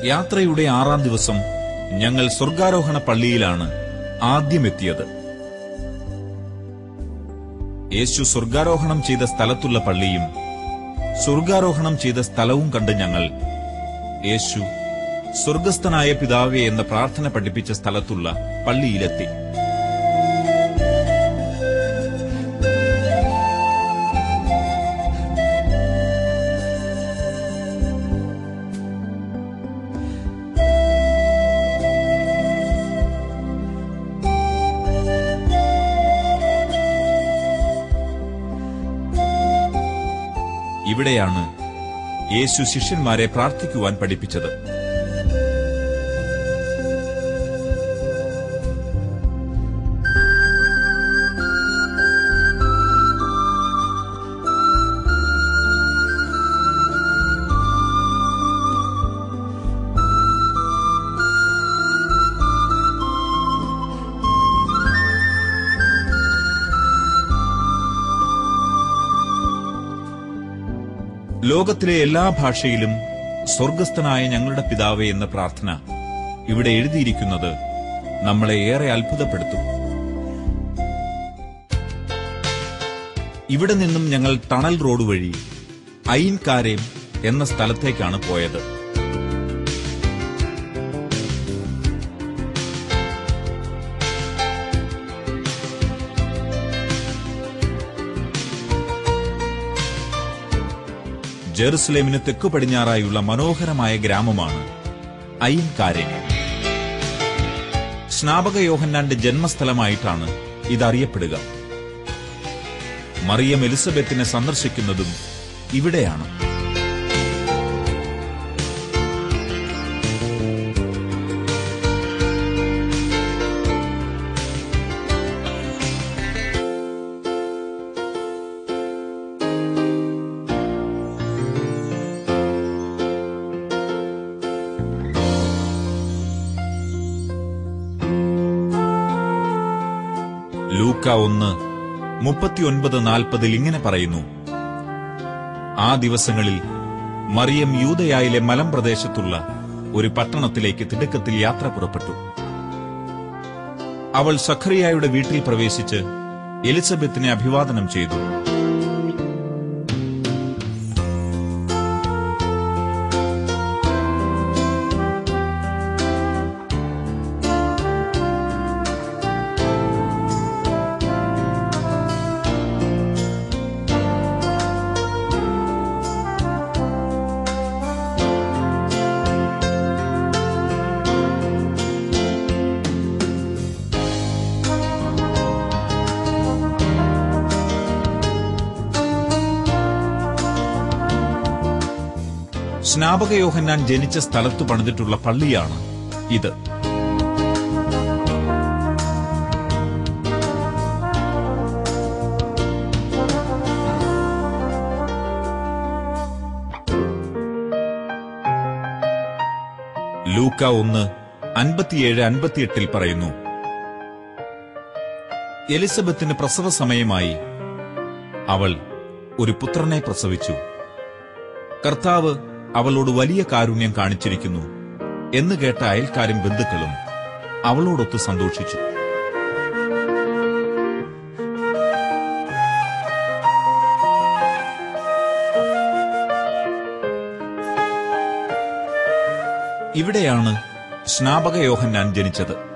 യാത്രയുടെ ആറാം ദിവസം ഞങ്ങൾ സ്വർഗാരോഹണ പള്ളിയിലാണ് ആദ്യമെത്തിയത് യേശു സ്വർഗാരോഹണം ചെയ്ത സ്ഥലത്തുള്ള പള്ളിയും സ്വർഗാരോഹണം ചെയ്ത സ്ഥലവും കണ്ട് ഞങ്ങൾ യേശു സ്വർഗസ്ഥനായ പിതാവേ എന്ന പ്രാർത്ഥന പഠിപ്പിച്ച സ്ഥലത്തുള്ള പള്ളിയിലെത്തി ഇവിടെയാണ് യേശു ശിഷ്യന്മാരെ പ്രാർത്ഥിക്കുവാൻ പഠിപ്പിച്ചത് ലോകത്തിലെ എല്ലാ ഭാഷയിലും സ്വർഗസ്ഥനായ ഞങ്ങളുടെ പിതാവേ എന്ന പ്രാർത്ഥന ഇവിടെ എഴുതിയിരിക്കുന്നത് നമ്മളെ ഏറെ അത്ഭുതപ്പെടുത്തും ഇവിടെ നിന്നും ഞങ്ങൾ ടണൽ റോഡ് വഴി ഐൻകാരേം എന്ന സ്ഥലത്തേക്കാണ് പോയത് ജെറുസലേമിന് തെക്കു പടിഞ്ഞാറായുള്ള മനോഹരമായ ഗ്രാമമാണ് ഐൻകാരേം സ്നാപക യോഹന്നാന്റെ ജന്മസ്ഥലമായിട്ടാണ് ഇതറിയപ്പെടുക മറിയം എലിസബത്തിനെ സന്ദർശിക്കുന്നതും ഇവിടെയാണ് ലൂക്ക ഒന്ന് മുപ്പത്തിയൊൻപത് നാൽപ്പതിൽ ഇങ്ങനെ പറയുന്നു ആ ദിവസങ്ങളിൽ മറിയം യൂതയായിലെ മലമ്പ്രദേശത്തുള്ള ഒരു പട്ടണത്തിലേക്ക് തിടുക്കത്തിൽ യാത്ര പുറപ്പെട്ടു അവൾ സഖറിയായുടെ വീട്ടിൽ പ്രവേശിച്ച് എലിസബത്തിനെ അഭിവാദനം ചെയ്തു സ്നാപക യോഹന്നാൻ ജനിച്ച സ്ഥലത്ത് പണിതിട്ടുള്ള പള്ളിയാണ് ഇത് ലൂക്ക ഒന്ന് അൻപത്തിയേഴ് അൻപത്തിയെട്ടിൽ പറയുന്നു എലിസബത്തിന് പ്രസവ സമയമായി അവൾ ഒരു പുത്രനെ പ്രസവിച്ചു കർത്താവ് അവളോട് വലിയ കാരുണ്യം കാണിച്ചിരിക്കുന്നു എന്ന് കേട്ട അയൽക്കാരും ബന്ധുക്കളും അവളോടൊത്ത് സന്തോഷിച്ചു ഇവിടെയാണ് സ്നാപക യോഹന്നാൻ ജനിച്ചത്